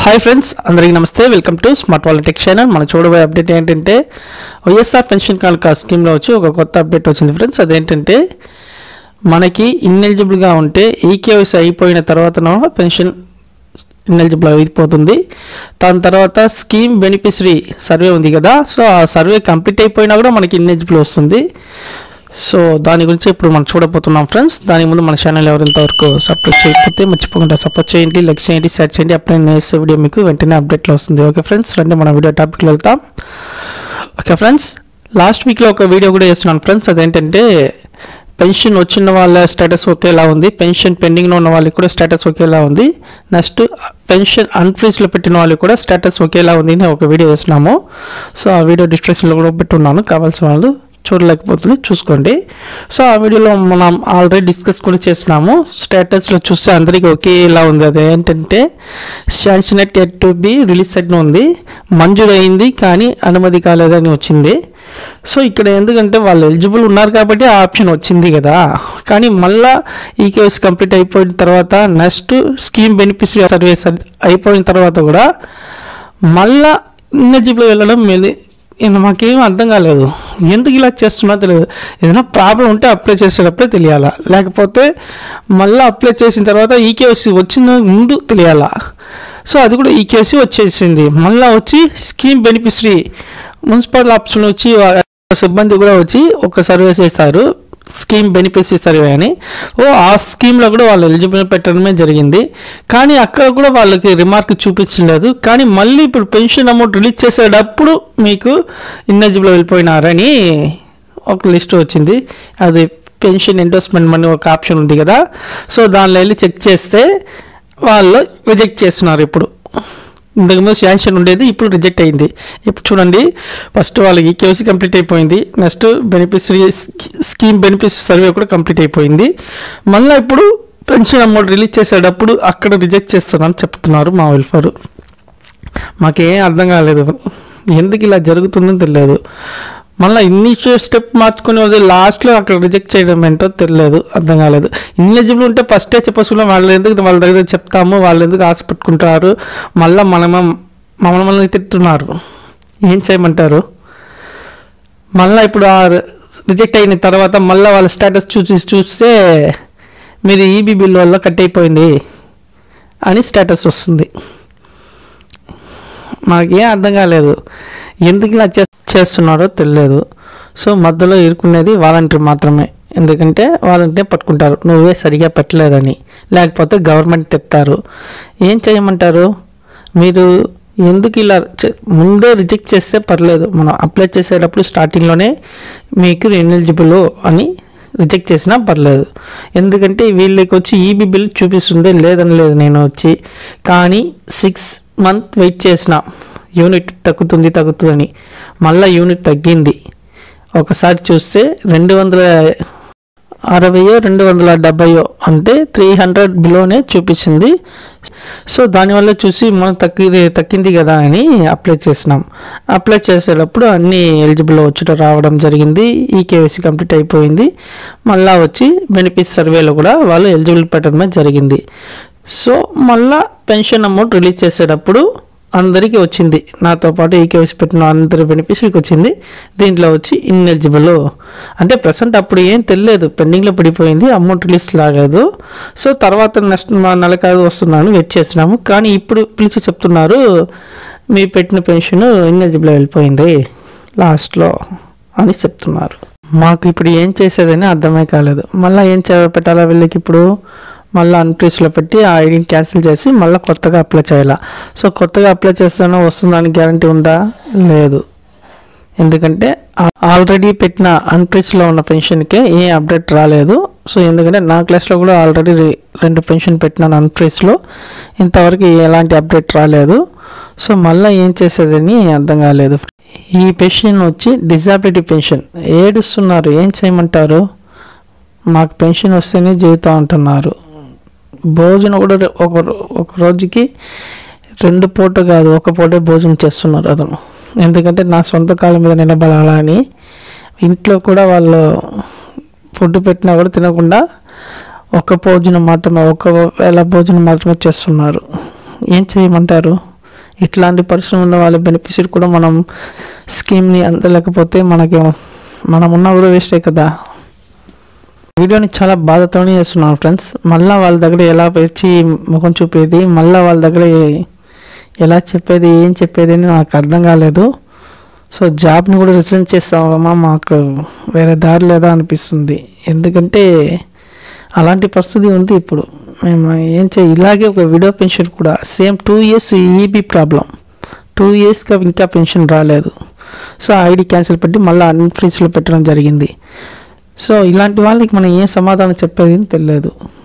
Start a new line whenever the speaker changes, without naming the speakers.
hi friends అందరికీ నమస్తే welcome to smart వాళ్ళ టెక్ ఛానల్ మనం చూడబోయే అప్డేట్ ఏంటంటే వైఎస్ఆర్ పెన్షన్ కానుక స్కీమ్లో వచ్చి ఒక కొత్త అప్డేట్ వచ్చింది ఫ్రెండ్స్ అదేంటంటే మనకి ఇన్ఎలిజిబుల్గా ఉంటే ఈకేవైసీ అయిపోయిన తర్వాత పెన్షన్ ఇన్ఎలిజిబుల్ అయిపోతుంది దాని తర్వాత స్కీమ్ బెనిఫిషరీ సర్వే ఉంది కదా సో ఆ సర్వే కంప్లీట్ అయిపోయినా కూడా మనకి ఇన్ఎలిజిబుల్ వస్తుంది సో దాని గురించి ఇప్పుడు మనం చూడబోతున్నాం ఫ్రెండ్స్ దాని ముందు మన ఛానల్ ఎవరు ఇంతవరకు సపోర్ట్ చేయకపోతే మర్చిపోకుండా సపోర్ట్ చేయండి లైక్ చేయండి షేర్ చేయండి అప్పుడే నేను వేసే వీడియో మీకు వెంటనే అప్డేట్లో వస్తుంది ఓకే ఫ్రెండ్స్ రండి మన వీడియో టాపిక్లో వెళ్తాం ఓకే ఫ్రెండ్స్ లాస్ట్ వీక్లో ఒక వీడియో కూడా చేస్తున్నాను ఫ్రెండ్స్ అదేంటంటే పెన్షన్ వచ్చిన వాళ్ళ స్టేటస్ ఒకేలా ఉంది పెన్షన్ పెండింగ్లో ఉన్న వాళ్ళకి కూడా స్టేటస్ ఒకేలా ఉంది నెక్స్ట్ పెన్షన్ అన్ఫ్రీజ్లో పెట్టిన వాళ్ళకి కూడా స్టేటస్ ఒకేలా ఉంది అని ఒక వీడియో చేస్తున్నాము సో ఆ వీడియో డిస్క్రిప్షన్లో కూడా పెట్టున్నాను కావాల్సిన వాళ్ళు చూడలేకపోతుంది చూసుకోండి సో ఆ వీడియోలో మనం ఆల్రెడీ డిస్కస్ కూడా చేస్తున్నాము స్టేటస్లో చూస్తే అందరికీ ఒకేలా ఉంది అది ఏంటంటే sanctioned yet to be release అని ఉంది మంజూరైంది కానీ అనుమతి కాలేదని వచ్చింది సో ఇక్కడ ఎందుకంటే వాళ్ళు ఎలిజిబుల్ ఉన్నారు కాబట్టి ఆ ఆప్షన్ వచ్చింది కదా కానీ మళ్ళా ఈ కేసు కంప్లీట్ అయిపోయిన తర్వాత నెక్స్ట్ స్కీమ్ బెనిఫిషరీ సర్వీస్ అయిపోయిన తర్వాత కూడా మళ్ళా ఇన్ఎలిజిబుల్ వెళ్ళడం మెల్లి ఈయన మాకేం అర్థం కాలేదు ఎందుకు ఇలా చేస్తున్నా తెలియదు ఏదైనా ప్రాబ్లం ఉంటే అప్లై చేసేటప్పుడే తెలియాలా లేకపోతే మళ్ళీ అప్లై చేసిన తర్వాత ఈకేఎస్సి వచ్చిన ముందు తెలియాలా సో అది కూడా ఈకేఎస్సి వచ్చేసింది మళ్ళీ వచ్చి స్కీమ్ బెనిఫిషరీ మున్సిపల్ ఆప్షన్ వచ్చి వా- సిబ్బంది కూడా వచ్చి ఒక సర్వే చేశారు స్కీమ్ బెనిఫిషరీ సర్వే అని ఓ ఆ స్కీమ్లో కూడా వాళ్ళు ఎలిజిబుల్ పెట్టడమే జరిగింది కానీ అక్కడ కూడా వాళ్ళకి రిమార్క్ చూపించలేదు కానీ మళ్ళీ ఇప్పుడు పెన్షన్ అమౌంట్ రిలీజ్ చేసేటప్పుడు మీకు ఇన్ఎలిజిబుల్ వెళ్ళిపోయినారని ఒక లిస్ట్ వచ్చింది అది పెన్షన్ ఎండోస్మెంట్ మనీ ఒక ఆప్షన్ ఉంది కదా సో దానిలో వెళ్ళి చెక్ చేస్తే వాళ్ళు రిజెక్ట్ చేస్తున్నారు ఇప్పుడు ఇంతకుముందు శాంక్షన్ ఉండేది ఇప్పుడు రిజెక్ట్ అయింది ఇప్పుడు చూడండి ఫస్ట్ వాళ్ళకి కేవైసీ కంప్లీట్ అయిపోయింది next beneficiary scheme beneficiary survey కూడా కంప్లీట్ అయిపోయింది మళ్ళీ ఇప్పుడు పెన్షన్ అమౌంట్ రిలీజ్ చేసేటప్పుడు అక్కడ రిజెక్ట్ చేస్తున్నారని చెప్తున్నారు మా వెల్ఫేర్ మాకేం అర్థం కాలేదు ఎందుకు ఇలా జరుగుతుందో తెలియదు మళ్ళీ ఇనిషియల్ స్టెప్ మార్చుకుని వదిలి లాస్ట్లో అక్కడ రిజెక్ట్ చేయడం ఏంటో తెలియదు అర్థం కాలేదు ఇన్ఎలిజిబుల్ ఉంటే ఫస్టే చెప్పసుకున్నాం వాళ్ళు ఎందుకు వాళ్ళ దగ్గర చెప్తాము వాళ్ళు ఎందుకు ఆశ పెట్టుకుంటారు మళ్ళీ మనమ మమ్మల్ని మనల్ని తిట్టున్నారు ఏం చేయమంటారు మళ్ళీ ఇప్పుడు ఆ రిజెక్ట్ అయిన తర్వాత మళ్ళీ వాళ్ళ స్టేటస్ చూసి చూస్తే మీరు ఈబీ బిల్ వల్ల కట్ అయిపోయింది అని స్టేటస్ వస్తుంది మాకేం అర్థం కాలేదు ఎందుకు ఇలా చే- చేస్తున్నారో తెలియదు సో మధ్యలో ఇరుక్కునేది వాలంటీర్ మాత్రమే ఎందుకంటే వాలంటీర్ పట్టుకుంటారు నువ్వే సరిగా పెట్టలేదని లేకపోతే గవర్నమెంట్ తిట్టారు ఏం చేయమంటారు మీరు ఎందుకు ఇలా చే- ముందే రిజెక్ట్ చేస్తే పర్లేదు మనం అప్లై చేసేటప్పుడు స్టార్టింగ్లోనే మీకు ఎలిజిబుల్ అని రిజెక్ట్ చేసినా పర్లేదు ఎందుకంటే వీళ్ళకి వచ్చి ఈబీ బిల్ చూపిస్తుంది లేదని లేదు నేను వచ్చి కానీ సిక్స్ మంత్ వెయిట్ చేసిన యూనిట్ తగ్గుతుంది తగ్గుతుందని మళ్ళీ యూనిట్ తగ్గింది ఒకసారి చూస్తే రెండు వందల అరవయో రెండు వందల డెబ్బయో అంటే త్రీ హండ్రెడ్ బిలోనే చూపించింది సో దానివల్ల చూసి మనం తగ్గి తగ్గింది కదా అని అప్లై చేసినాం అప్లై చేసేటప్పుడు అన్ని ఎలిజిబుల్ వచ్చి రావడం జరిగింది ఈ కేవైసీ కంప్లీట్ అయిపోయింది మళ్ళా వచ్చి బెనిఫిట్ సర్వేలో కూడా వాళ్ళు ఎలిజిబుల్ పెట్టడమే జరిగింది సో మళ్ళా పెన్షన్ అమౌంట్ రిలీజ్ చేసేటప్పుడు అందరికీ వచ్చింది నాతో పాటు ఈ కేవైసీ పెట్టిన అందరి బెనిఫిషరీకి వచ్చింది దీంట్లో వచ్చి ఇన్ఎలిజిబుల్ అంటే ప్రజెంట్ అప్పుడు ఏం తెలియలేదు పెండింగ్లో పడిపోయింది అమౌంట్ రిలీజ్ లాగలేదు సో తర్వాత నెక్స్ట్ మా నెలకాదు వస్తున్నాను వెయిట్ చేస్తున్నాము కానీ ఇప్పుడు పిలిచి చెప్తున్నారు మీ పెట్టిన పెన్షన్ ఇన్ఎలిజిబుల్ వెళ్ళిపోయింది లాస్ట్లో అని చెప్తున్నారు మాకు ఇప్పుడు ఏం చేసేదని అర్థమే కాలేదు మళ్ళీ ఏం చే పెట్టాలా వీళ్ళకి ఇప్పుడు మళ్ళీ అన్ప్రీస్లో పెట్టి ఆ ఐడిని క్యాన్సిల్ చేసి మళ్ళీ కొత్తగా అప్లై చేయాలా సో కొత్తగా అప్లై చేస్తానో వస్తుందని గ్యారంటీ ఉందా లేదు ఎందుకంటే ఆల్రెడీ పెట్టిన అన్ప్రీస్లో ఉన్న పెన్షన్కే ఏ అప్డేట్ రాలేదు సో ఎందుకంటే నా క్లాస్లో కూడా ఆల్రెడీ రెండు పెన్షన్ పెట్టినాను అన్ప్రీస్లో ఇంతవరకు ఎలాంటి అప్డేట్ రాలేదు సో మళ్ళీ ఏం చేసేదని అర్థం కాలేదు ఈ పెన్షన్ వచ్చి డిజాబిలిటీ పెన్షన్ ఏడుస్తున్నారు ఏం చేయమంటారు మాకు పెన్షన్ వస్తేనే జీవితం అంటున్నారు భోజనం కూడా రె- ఒక రో- ఒక రోజుకి రెండు పూట కాదు ఒక పూటే భోజనం చేస్తున్నారు అతను ఎందుకంటే నా సొంత కాలం మీద నిలబడాలా అని ఇంట్లో కూడా వాళ్ళు ఫుడ్ పెట్టినా కూడా తినకుండా ఒక భోజనం మాత్రమే ఒక వేళ భోజనం మాత్రమే చేస్తున్నారు ఏం చేయమంటారు ఇట్లాంటి పరిశ్రమ ఉన్న వాళ్ళ బెనిఫిషియర్ కూడా మనం స్కీమ్ని అందలేకపోతే మనకి మనం ఉన్నా కూడా వేస్టే కదా వీడియోని చాలా బాధతోనే చేస్తున్నాను ఫ్రెండ్స్ మళ్ళీ వాళ్ళ దగ్గర ఎలా వచ్చి ముఖం చూపేది మళ్ళీ వాళ్ళ దగ్గర ఏ- ఎలా చెప్పేది ఏం చెప్పేది అని నాకు అర్థం కాలేదు సో జాబ్ని కూడా రిజైన్ చేస్తామా మాకు వేరే దారి లేదా అనిపిస్తుంది ఎందుకంటే అలాంటి పరిస్థితి ఉంది ఇప్పుడు మేము ఏం చేయ ఇలాగే ఒక విడో పెన్షన్ కూడా same two years EB problem two ఇయర్స్గా ఇంకా పెన్షన్ రాలేదు సో ఐడి క్యాన్సిల్ పెట్టి మళ్ళీ అన్ఫ్రీజ్లో పెట్టడం జరిగింది సో ఇలాంటి వాళ్ళకి మనం ఏం సమాధానం చెప్పేది అని తెలియదు